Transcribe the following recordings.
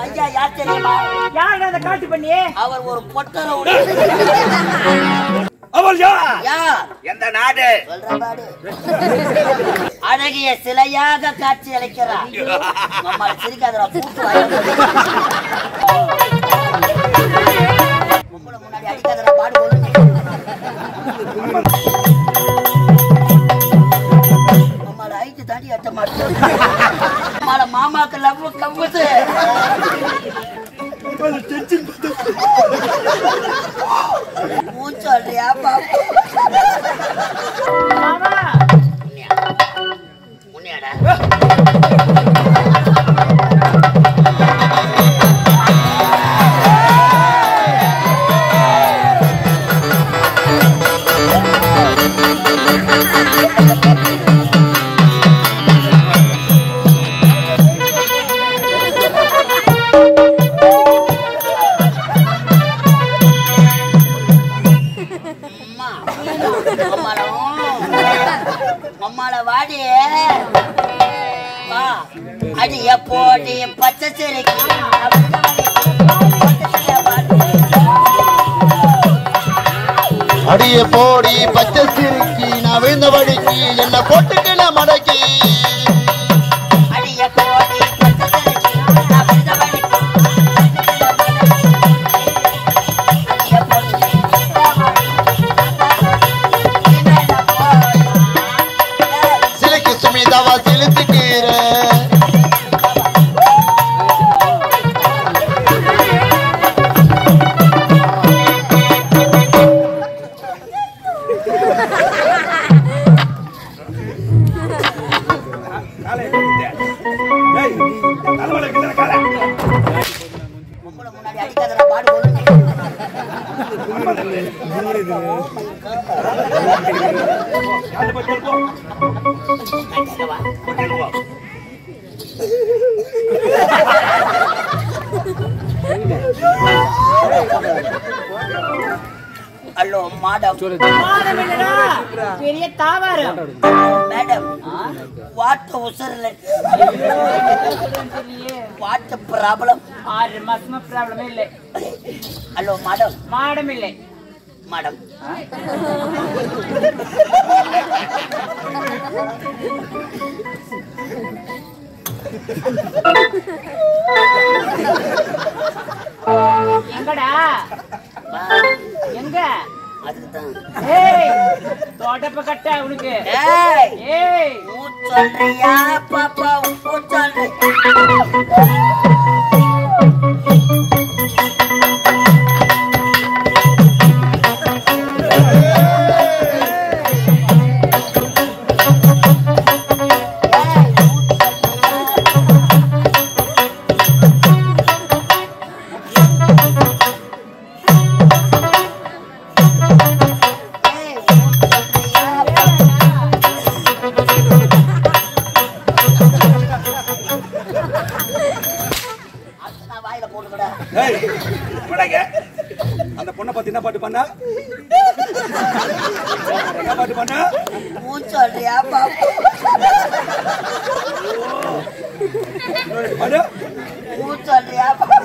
ஐயா யார் தெரியுமா யார் அந்த காட்டு பண்ணி அவர் ஒரு பொட்டர அவள் யார் யார் எந்த நாடு சொல்ற பாடு அழகிய சிலையாக காட்சி அளிக்கிறார் நம்மள சிரிக்காதடா பூட்டு வாயில. உங்களை முன்னாடி அடிக்காதடா பாடு போடு. நம்மள height தாண்டி எட்ட மாட்டேன். நம்மள மாமாக்கு லவ் கவ்வுது மூச்சு சொல்றியா பாப்பா மாமா முன்னியாடா அம்மா அம்மாடம் அம்மாட வாடி வா அடிய போடி பச்சை சிரிக்கு அடிய போடி பச்சை சிரிக்கி நான் விழுந்த வழிக்கு என்ன போட்டுக்கின மடக்கி அடிய போடி பச்சை சிரிக்கு நான் விழுந்த வழிக்கு. அடிய போடி சிலைக்கு சுமிதாவா சிலுத்துக்கீர காலை கட்டிட்டேன். டேய், தலைவலி இருக்குதுடா காலை. உங்களை முன்னாடி அடிக்காதடா பாடு போடு. காலை போய் தொடு போ. இங்க வா. போட்டு போ. ஹலோ மாடம் மானம் இல்லடா பெரிய தாவாரம் மேடம் வாட் உசரில் வாட் ப்ராப்ளம் ஆறு மாசமா ப்ராப்ளமே இல்லை ஹலோ மேடம் மாடம் இல்லை மேடம் எங்கடா எங்க அதுக்கு தான் ஏய் தோட்டப்ப கட்ட உனக்கு ஏய் ஏய் ஊ சொல்றியா பாப்பா ஊ சொல்றியா நான் வாயில போட்டுக்கடா டேய், வாடாங்க. அந்த பொண்ணை பத்தி என்ன பாட்டு பண்ண என்ன பாட்டு பண்ண ஊ சொல்றியா பாப்பா இன்னொரு பாடு ஊ சொல்றியா பாப்பா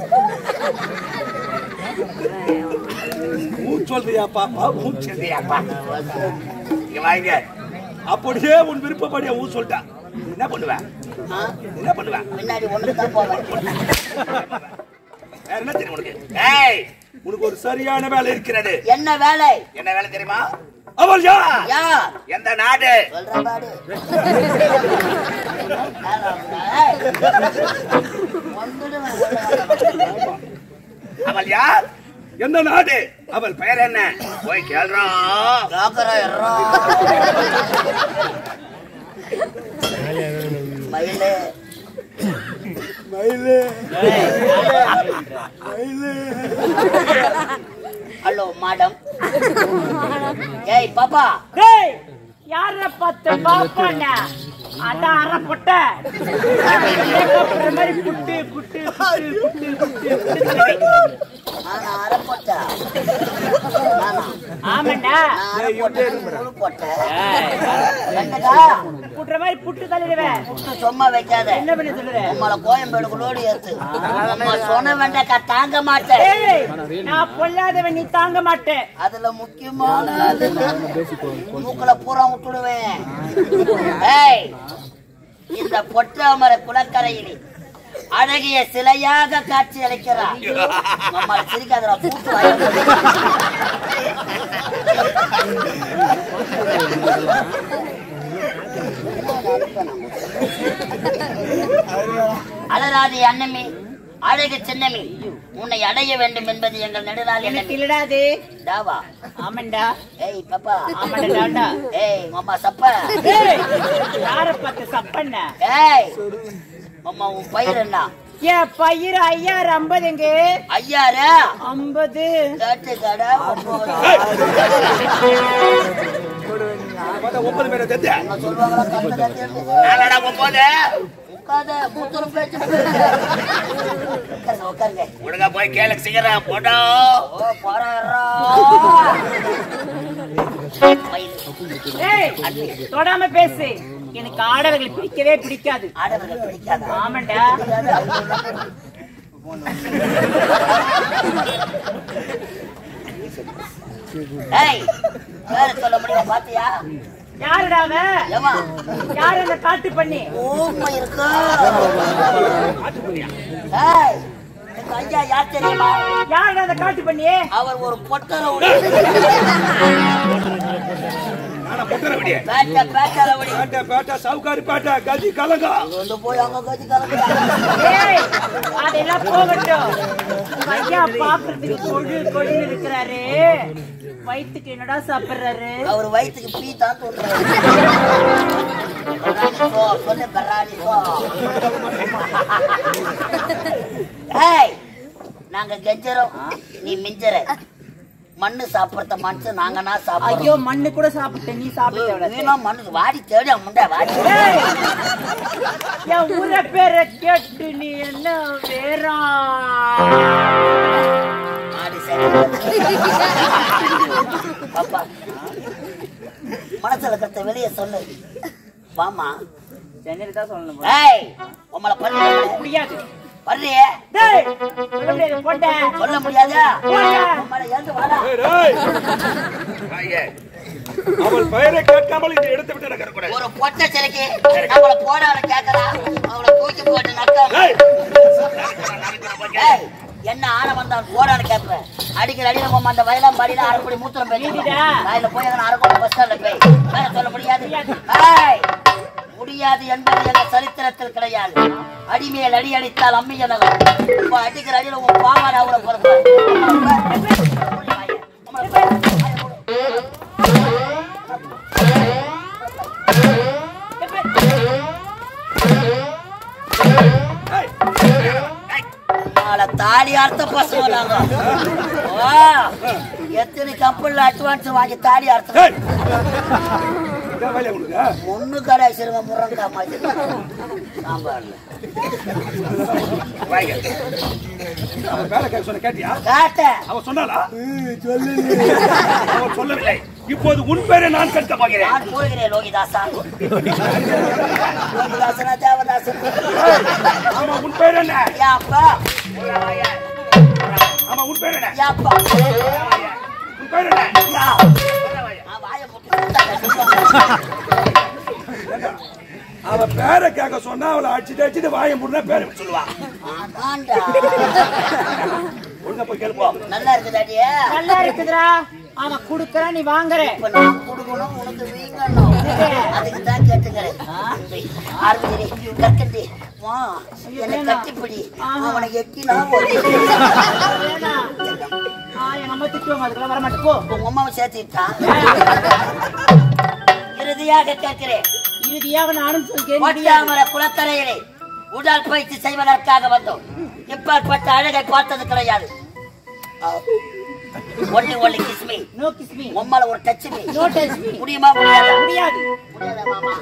ஊ சொல்றியாப்பா ஊ சொல்றியாப்பா இங்க வாங்க அப்படியே உன் விருப்பப்படி ஊ சொல்லிட்டா நீ என்ன பண்ணுவ ஆ? நீ என்ன பண்ணுவ பின்னாடி ஒண்ணுக்கு தான் போவேன் வேற என்ன தெரியும் உனக்கு ஏய் உனக்கு ஒரு சரியான வேலை இருக்கிறது என்ன வேலை என்ன வேலை தெரியுமா அவள் யார் யார் எந்த நாடு சொல்ற பாடு வந்துடுவேன் அவள் யார் எந்த நாடு அவள் பெயர் என்ன போய் கேள்றா மயிலே மயிலு மயிலு ஹலோ மேடம் ஏய் பாப்பா டேய் யார பார்த்து பாப்பாண்ணா அதான் அறப்பட்ட மாதிரி புட்டு புட்டு புட்டு புட்டு புட்டு புட்டு நான் அரை போட்டேன் நானா? ஆமாண்டா நான் அரை போட்டேன் முழு போட்டேன் என்னடா புட்டுற மாதிரி புட்டு தள்ளிடுவேன் புட்டு சும்மா வைக்காத என்ன பண்ணி சொல்லுற உம்மளை கோயம்பேடு லோடு ஏத்து உம்மா சொன்ன வேண்டாக்கா தாங்க மாட்டேன் ஏய், நான் பொல்லாதவன் நீ தாங்க மாட்டேன் அதுல முக்கியமான ஆளு நான். மூக்குல பூரா விட்டுடுவேன் ஏய் இந்த பொற்றாமர குளக்கரையில் அழகிய சிலையாக காட்சி அளிக்கிறார் நம்மள சிரிக்காதடா பூட்டு வாயில அலராதி அன்னமே அழகு சின்னமே உன்னை அடைய வேண்டும் என்பது எங்கள் நெடுநாள் எனக்கு எண்ணமே இல்லடாது டாவா ஆமாண்டா ஏய் பாப்பா ஆமாண்டா டாண்டா ஏய் மாமா சப்ப ஏய், யார பார்த்து சப்பண்ண ஏய் மாமா உன் பயிர் என்ன என் பயிர் ஐயாறு ஐம்பதுங்க ஐயாரு ஐம்பது கேட்டு கடை பார்த்தா ஒன்பது பேரை தெரிஞ்ச சொல்லுவாங்களா கத்த கத்தி நானடா ஒன்பது உட்காத மூத்தரம் பேச்சு உட்காருங்க உட்காருங்க ஒழுங்கா போய் கேளு சீக்கிரம் போட்டோ ஓ போறா ஏய் தொடாம பேசு எனக்கு ஆடவர்களை பிடிக்கவே பிடிக்காது ஆடவர்கள் பிடிக்காதா ஆமாண்டா ஏய் வேற சொல்ல முடியும் பாத்தியா யாருடா அவன் ஏமா யாரு இந்த காட்டு பண்ணி ஊமை இருக்கா ஏய் எங்க ஐயா யார் தெரியுமா யாருடா அந்த காட்டு பண்ணி அவர் ஒரு பொட்டர நானா பொட்டர விடிய பேட்ட பேட்டால ஒளி பேட்டை பேட்டை சவுகாரி பேட்டை கதி கலங்கா கொண்டு போய் அங்க கட்சி கலக்குறா ஏய் அதெல்லாம் போகட்டும் உங்க ஐயா பாக்குறதுக்கு கொழு கொழுன்னு இருக்கிறாரு வயித்துக்கு என்னடா சாப்பிடுறாரு அவர் வயிற்றுக்கு பீ தான் தோன்றாரு சொல்லு பர்ராணி போ ஏய் நாங்க கெஞ்சறோம் நீ மிஞ்சற மண்ணு சாப்பிடுறத மனுஷன் நாங்கனா சாப்பிடுறோம் ஐயோ மண்ணு கூட சாப்பிட்டேன் நீ சாப்பிட்ட வீணா மண்ணுக்கு வாடி தேடி முண்டை வாடி ஏய், என் ஊர பேரை கேட்டு நீ என்ன வேறா ஆடி சரி பாப்பா மனசுல கத்த வெளியே சொல்லு வாமா சென்னையில தான் சொல்லணும் போல. ஏய் உம்மளை பண்ணி முடியாது வர்றியே டேய் சொல்ல முடியாது போட்டேன் சொல்ல முடியாதா போடா. உம்மளை ஏந்து வாடா ஐயே. அவள் பெயரை கேட்காமல் இந்த இடத்தை விட்டு நடக்க ஒரு பொட்டை சிலைக்கு நம்மள போடாத கேக்குறா அவளை தூக்கி போட்டு நக்கம் ஏய் என்ன ஆன வந்தான் போடான்னு கேட்பேன் அடிக்கிற அடியில போமா அந்த வயலாம் பாடியில அரைப்படி மூத்திரம் போயிட்டு வீடுடா. வாயில போய் அங்க அரக்கோட்டை பஸ் ஸ்டாண்ட்ல போய் வேற சொல்ல முடியாது ஏய் முடியாது என்பது எங்க சரித்திரத்தில் கிடையாது அடிமேல் அடி அடித்தால் அம்மிய நகர் இப்ப அடிக்கிற அடியில உன் பாவாட அவளை பிறகு நாளை தாலி அறுத்த பசங்க நாங்க ஓ, எத்தனை கப்பல்ல அட்வான்ஸ் வாங்கி தாலி அறுத்த உனக்கு ஒண்ணு கடை சிறுவ முருங்கா மாதிரி சாம்பார்ல அவன் வேலை கேட்க சொன்ன கேட்டியா கேட்டேன் அவன் சொன்னாளா அவன் சொல்லவில்லை இப்போது உன் பேரை நான் கேட்க போகிறேன் நான் கூறுகிறேன் லோகிதாசா லோகிதாசனா தேவதாசன் ஆமா உன் பேர் என்ன யாப்பா ஆமா உன் பேர் என்ன யாப்பா உன் பேர் என்ன யா நான் வாயை போட்டு அவ பேரை கேட்க சொன்னா அவளை அடிச்சுட்டு அடிச்சுட்டு வாயை முடுனா பேரை சொல்லுவா அதான்டா ஒழுங்கா போய் கேளுப்போம் நல்லா இருக்குதாடியே நல்லா இருக்குதுடா ஆமா குடுக்கறான் நீ வாங்குற இப்ப நான் கொடுக்கணும் உனக்கு வீங்கணும் அதுக்கு தான் கேட்டுக்கிறேன் ஆர்வதி கற்கண்டி வா என்னை கட்டிப்பிடி அவனை எக்கினா வேணாம். ஆ, எங்க அம்மா திட்டுவாங்க அதுக்கெல்லாம் வர மாட்டேன் போ உங்க அம்மாவை சேர்த்துட்டான் இறுதியாக கேட்கிறேன் இறுதியாக நானும் சொல்கிறேன் ஒட்டாமர குளக்கரையிலே உடல் பயிற்சி செய்வதற்காக வந்தோம் இப்பேற்பட்ட அழகை பார்த்தது கிடையாது ஒண்ணு ஒண்ணு கிஸ்மி நோ கிஸ் மீ உம்மால ஒரு touch me no touch me முடியுமா முடியாதா முடியாது முடியாதா மாமா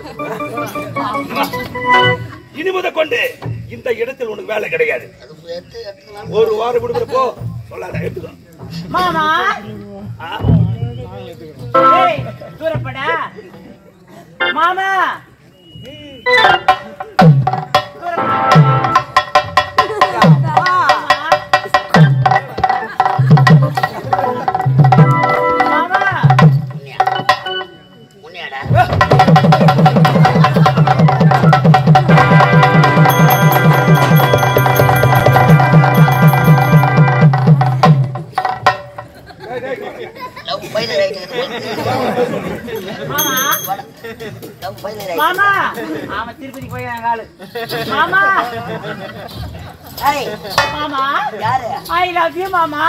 இனி முத கொண்டு இந்த இடத்தில் உனக்கு வேலை கிடையாது அது எடுத்து எடுத்துக்கலாம் ஒரு வாரம் கொடுக்குற போ சொல்லாத எடுத்துக்கோ மாமா ஆ? ஏய் தூரப்படா மாமா மாமா உண்மையா உண்மையாடா லவ் பைல ரைட் மாமா லவ் பைல ரைட் மாமா அவன் திருப்பதி போய் ஆளு மாமா ஏய் மாமா யாரு ஐ லவ் யூ மாமா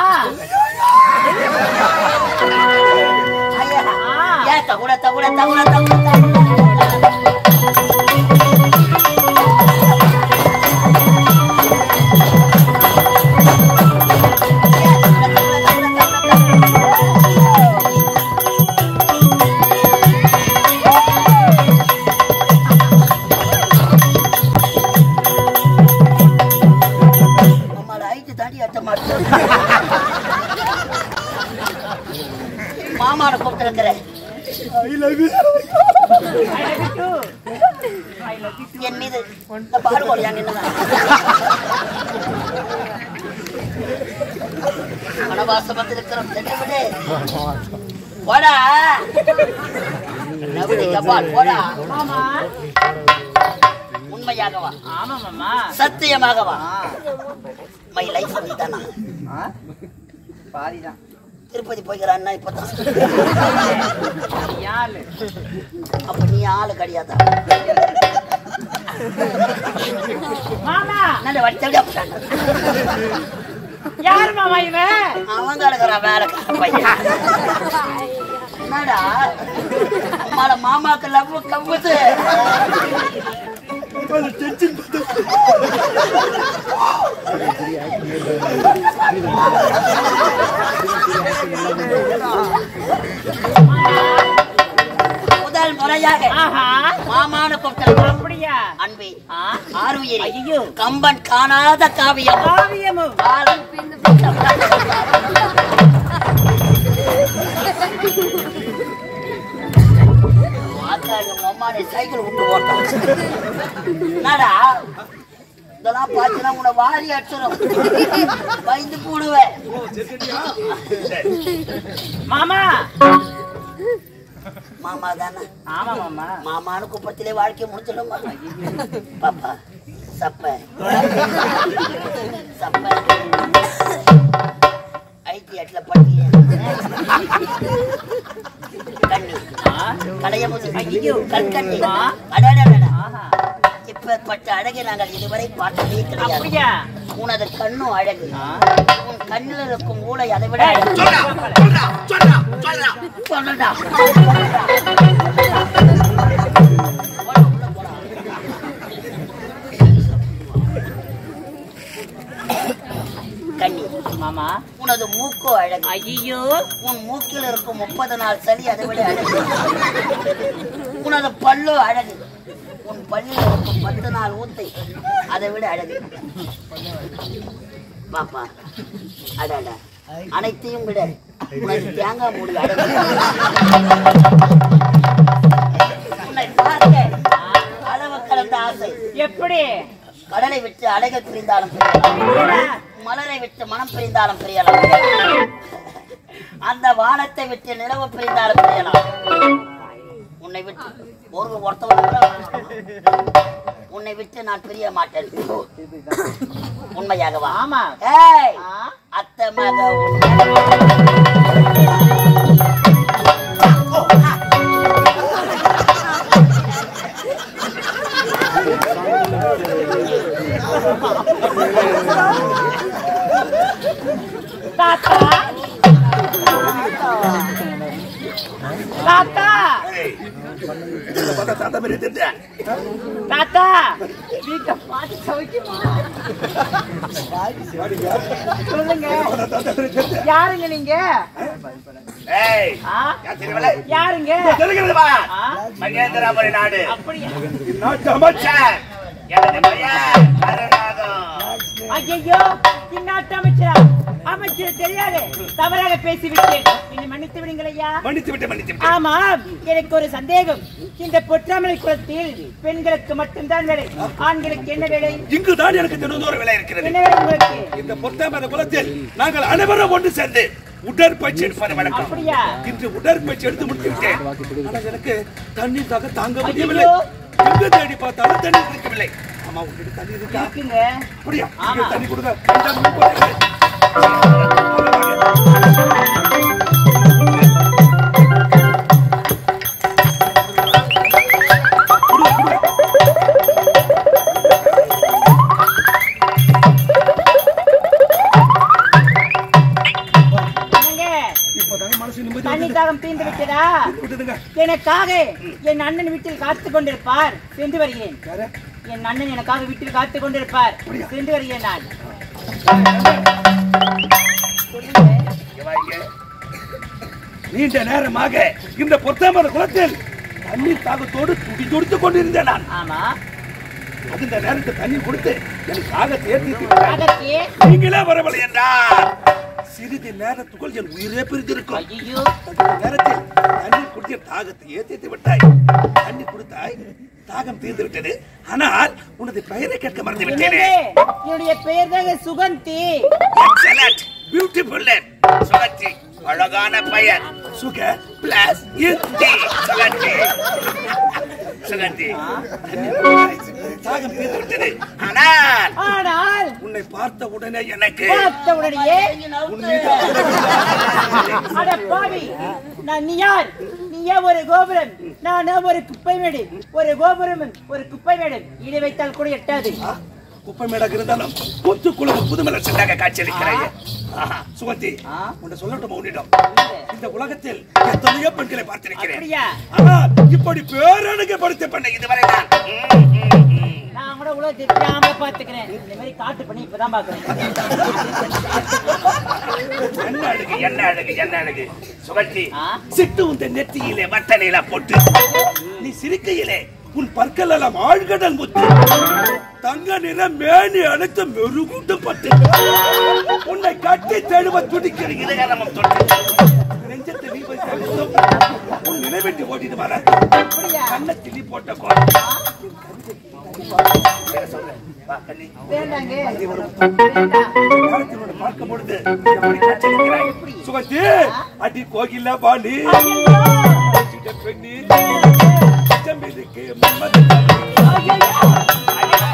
ஐயா ஆ. ஏ தகுட தகுட தகுட தகுட தகுட நம்மள height தாண்டி எட்ட மாட்டோம். மாமாட கூப்பிட்டு I love you too I love you என் மீது இந்த பாடுகோடு ஏன் நின்னதா வனவாசம் வந்திருக்கிறோம் சென்று விடு போடா நவடி கபால் போடா மாமா உண்மையாகவா ஆமா மாமா சத்தியமாகவா மை லைஃப் தானா பாதிதான் திருப்பதி போய்கிறான்னா இப்பதான் யாரு அப்ப நீ ஆளு கிடையாதா மாமா நல்ல வச்சபடி அப்படிட்டாங்க யார் மாமா இவன் அவங்க இருக்கிறான் வேலைக்கார பையன் என்னடா அம்மாட மாமாக்கு லவ் கம்புது முதல் முறையாக ஆஹா மாமான கூப்பிட்டு அப்படியா அன்பே ஆ ஆறுயிரி ஐயோ. கம்பன் காணாத காவியம் காவியமும் காலம் ஆத்தாடி, உங்க அம்மா நீ சைக்கிள் விட்டு ஓட்டான் என்னடா இதெல்லாம் பார்த்தீங்கன்னா உன்னை வாரி அடிச்சிடும் பயந்து போடுவேன் மாமா மாமா தானே ஆமா மாமா மாமான்னு குப்பத்திலே வாழ்க்கை முடிச்சிடுமா பாப்பா சப்ப சப்ப ஐடியாட்ல பட்டிய கண்ணி கடைய ஐயோ கற்கண்ணி அடடடடா ஆஹா இப்பேற்பட்ட அழகை நாங்கள் இதுவரை பார்த்ததே கிடையாது அப்படியா உனது கண்ணும் அழகு ஆ. உன் கண்ணில் இருக்கும் மூளை அதை விட ஏய், அழகு. சொல்றா சொல்றா சொல்றா சொல்லடா கண்ணி மாமா உனது மூக்கு அழகு ஐயோ உன் மூக்கில் இருக்கும் முப்பது நாள் சளி அதை விட அழகு உனது பல்லு அழகு உன் பல்லில் இருக்கும் பத்து நாள் ஊத்தை அதை விட அழகு பாப்பா அடடா அனைத்தையும் விட உனது தேங்காய் மூடி அழகு உன்னை பார்க்க அளவு கலந்த ஆசை எப்படி கடலை விட்டு அலைகள் பிரிந்தாலும் பிரியலாம் மலரை விட்டு மனம் பிரிந்தாலும் பிரியலாம் அந்த வானத்தை விட்டு நிலவு பிரிந்தாலும் பிரியலாம் உன்னை விட்டு ஒரு ஒருத்தவன் கூட உன்னை விட்டு நான் பிரிய மாட்டேன் உண்மையாகவா ஆமா ஏய் ஆ? அத்தை மக உண்மை தாத்தா தாத்தா ஏய், இதை பார்த்தா தாத்தா மாதிரி தெரிஞ்ச தாத்தா வீட்டை பார்த்து சமைக்குமா சொல்லுங்க தாத்தா மாதிரி தெரிஞ்ச யாருங்க நீங்க ஏய் ஆ? யார் தெரியவில்லை யாருங்க தெரிகிறதுமா ஆ? மகேந்திராபுரி நாடு அப்படியா நாட்டு அமைச்சர் எனது பெயர் கருணாகம் ஐயோ இந்நாட்டு அமைச்சரா அமைச்சர் தெரியாது தவறாக பேசிவிட்டேன் என்னை மன்னித்து விடுங்கள் ஐயா மன்னித்து விட்டு மன்னித்து விட்டு ஆமாம் எனக்கு ஒரு சந்தேகம் இந்த பொற்றாமலை குளத்தில் பெண்களுக்கு மட்டும்தான் வேலை ஆண்களுக்கு என்ன வேலை இங்குதான் எனக்கு தினந்தோறும் விலை இருக்கிறது என்ன வேலை உங்களுக்கு இந்த பொத்தாமத குலத்தில் நாங்கள் அனைவரும் ஒன்று சேர்ந்து உடற்பயிற்சி எடுப்பது வழக்கம் அப்படியா இன்று உடற்பயிற்சி எடுத்து முடித்து விட்டேன் ஆனால் எனக்கு தண்ணீர்க்காக தாங்க முடியவில்லை ஐயோ. எங்க தேடி பார்த்தாலும் தண்ணீர் கிடைக்கவில்லை ஆமா உங்ககிட்ட தண்ணீர் இருக்கா இருக்குங்க அப்படியா ஆமா. இங்க தண்ணி கொடுங்க கொஞ்சம் முன் போடுங்க. என்னங்க இப்போதாங்க மனசு நிம்மதி தண்ணி வந்தது. தாகம் தீர்ந்து விட்டதா விட்டுடுங்க எனக்காக என் அண்ணன் வீட்டில் காத்துக் கொண்டிருப்பார் சென்று வருகிறேன் யாரு? என் அண்ணன் எனக்காக வீட்டில் காத்துக் கொண்டிருப்பார் சென்று வருகிறேன் நான் இங்க வாங்க. நீண்ட நேரமாக இந்த பொத்தாமர குளத்தில் தண்ணீர் தாகத்தோடு துடி துடித்துக் கொண்டிருந்தேன் நான் ஆமா அந்த நேரத்தில் தண்ணீர் கொடுத்து எனக்கு தாகத்தை ஏற்றி விட்டாய். அதற்கு நீங்களே வரவில்லை என்றால் சிறிது நேரத்துக்குள் என் உயிரே பிரிந்திருக்கும் ஐயோ அந்த நேரத்தில் தண்ணீர் குடித்த தாகத்தை ஏற்றித்து விட்டாய் தண்ணீர் கொடுத்தாய் தாகம் தீர்ந்து விட்டது ஆனால் உனது பெயரை கேட்க மறந்து விட்டேனே என்னங்க என்னுடைய பெயர் தாங்க சுகந்தி எக்ஸலண்ட் பியூட்டிஃபுல் சுகந்தி அழகான பெயர் சுக பிளஸ் இந்தி சுகந்தி சுகந்தி தண்ணீர் கொடுத்தாய். தாகம் தீர்ந்து விட்டது ஆனால் ஆனால் உன்னை பார்த்த உடனே எனக்கு பார்த்த உடனேயே உன் மீது அட பாவி நான் நீ யார் நீயே ஒரு கோபுரம் நான் ஒரு குப்பை மேடு ஒரு கோபுரம் ஒரு குப்பை மேடு இதை வைத்தால் கூட எட்டாது குப்பை மேடாக இருந்தாலும் கொத்து குழுவு புதுமலர் சென்றாக காட்சியளிக்கிறாய் ஆஹா, சுகந்தி ஆ? உன்னை சொல்லட்டும் உன்னிடம் இந்த உலகத்தில் எத்தனையோ பெண்களை பார்த்திருக்கிறேன் அப்படியா ஆனால் இப்படி பேரணுக்கு படுத்த பெண்ணை இதுவரை நான் ம், ம், ம். நான் கூட உலக தெரியாம பாத்துக்கிறேன் இந்த மாதிரி காட்டு பண்ணி இப்பதான் பாக்குறேன் என்ன அழகு என்ன அழகு என்ன அழகு சுகந்தி ஆ? சிட்டு உந்த நெத்தியிலே வட்டனையில போட்டு நீ சிரிக்கையிலே உன் பற்கள் எல்லாம் ஆழ்கடல் முத்து தங்க நிறம் மேனி அனைத்து மெருகுண்டு பட்டு உன்னை கட்டி தேடுவ துடிக்கிற இதயரமம் தொட்டு நெஞ்சத்தை நீ போய் தடுத்தும் உன் நினைவிட்டு ஓட்டிட்டு வர அப்படியா கண்ணை திணி போட்ட கோலம் வேற சொல்றேன். வா, கண்ணி. வேண்டாங்க வேண்டாம் நேரத்தினோட பார்க்கும் பொழுது எப்படி காட்சியளிக்கிறாய்? சுகந்தி அடி கோகில வாணி ஐயையோ! சின்ன பெண்ணி செம்பிதுக்கு மன்மதன் ஐயையோ! ஐயா,